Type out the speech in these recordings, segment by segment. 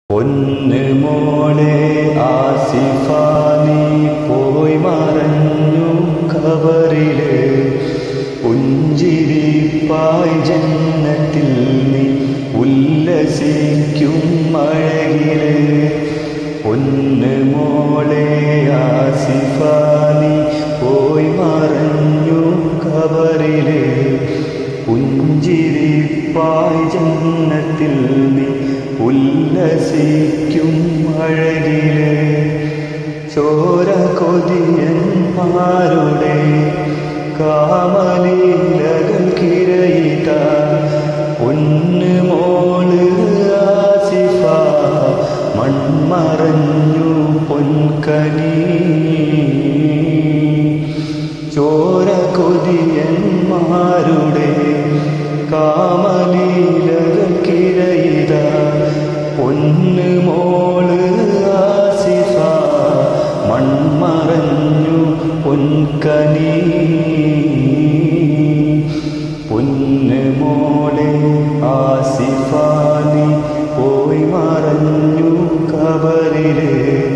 പൊന്ന് മോളെ ആസിഫ നീ പോയി മറഞ്ഞു കബറില് പുഞ്ചിരിപ്പായി ജന്നത്തിൽ നീ ഉല്ലസിക്കും അഴകില് പൊന്ന് മോളെ ആസിഫ നീ പോയി മറഞ്ഞു കബറില് പുഞ്ചിരിപ്പായി ജന്നത്തിൽ നീ ഉല്ലസിക്കും അഴകില് ചോര കൊതിയന്മാരുടെ കാമലീലകൾ കിരയിത പൊന്ന് മോള് ആസിഫ മൺമറഞ്ഞു പൊൻകനി ചോര കൊതിയന്മാരുടെ കാമലീലകൾ കിരയിത പൊന്ന് മോള് ആസിഫ മൺമറഞ്ഞു പൊൻകനി പൊന്ന് മോളെ ആസിഫ നീ പോയി മറഞ്ഞു കബറില്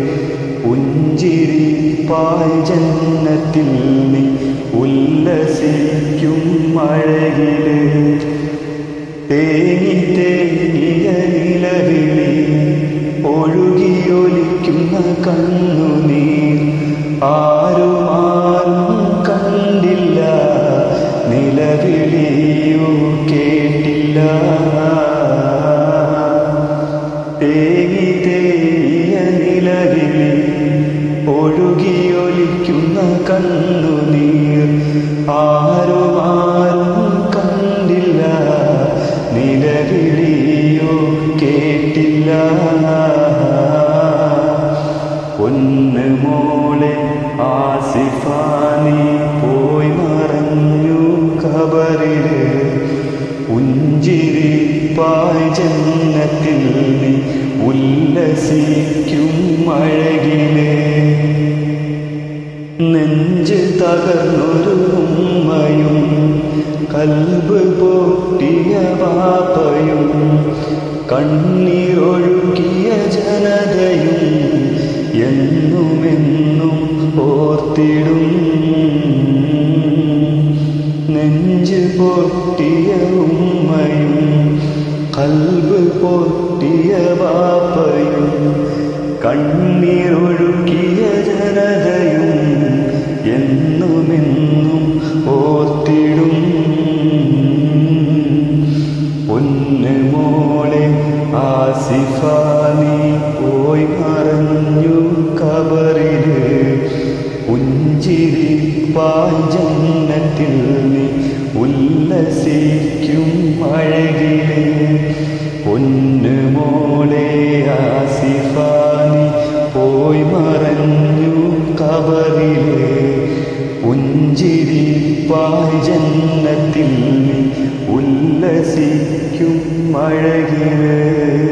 പുഞ്ചിരിപ്പായി ജന്നത്തിൽ നീ ഉല്ലസിക്കും അഴകില് തേങ്ങി തേങ്ങിയ നിലവിളി ഒഴുകിയൊലിക്കുന്ന കണ്ണുനീർ ആരുമാരും കണ്ടില്ല നിലവിളിയോ കേട്ടില്ല തേങ്ങി തേങ്ങിയ നിലവിളി ഒഴുകിയൊലിക്കുന്ന കണ്ണുനീർ ആരുമാരും കണ്ടില്ല നിലവിളിയോ കേട്ടില്ല ഒന്ന് മോളെ ആസിഫാനി പോയി മറഞ്ഞു കബറില് പുഞ്ചിരിപ്പായി ജന്നത്തിൽ നീ ഉല്ലസിക്കും അഴകിലേ നെഞ്ച് തകർന്നൊരു ഉമ്മയും കൽബ് പൊട്ടിയ പാപ്പയും കണ്ണീരൊഴുക്കിയ ജനതയും എന്നുമെന്നും ഓർത്തിടും നെഞ്ച് പൊട്ടിയ ഉമ്മയും കൽബ് പൊട്ടിയ പാപ്പയും കണ്ണീരൊഴുക്കിയ ജനതയും എന്നുമെന്നും ഓർത്തിടും പൊന്ന് മോളെ ആസിഫ നീ പോയി മറഞ്ഞു കബറില് പുഞ്ചിരി പാഞ്ചന്നത്തിൽ നീ ഉല്ലസിക്കും അഴകില് പൊന്ന് മോളെ ആസിഫ നീ പോയി മറഞ്ഞു കബറില് പുഞ്ചിരി പാജന്നത്തിൽ നീ ഉല്ലസിക്കും അഴകില്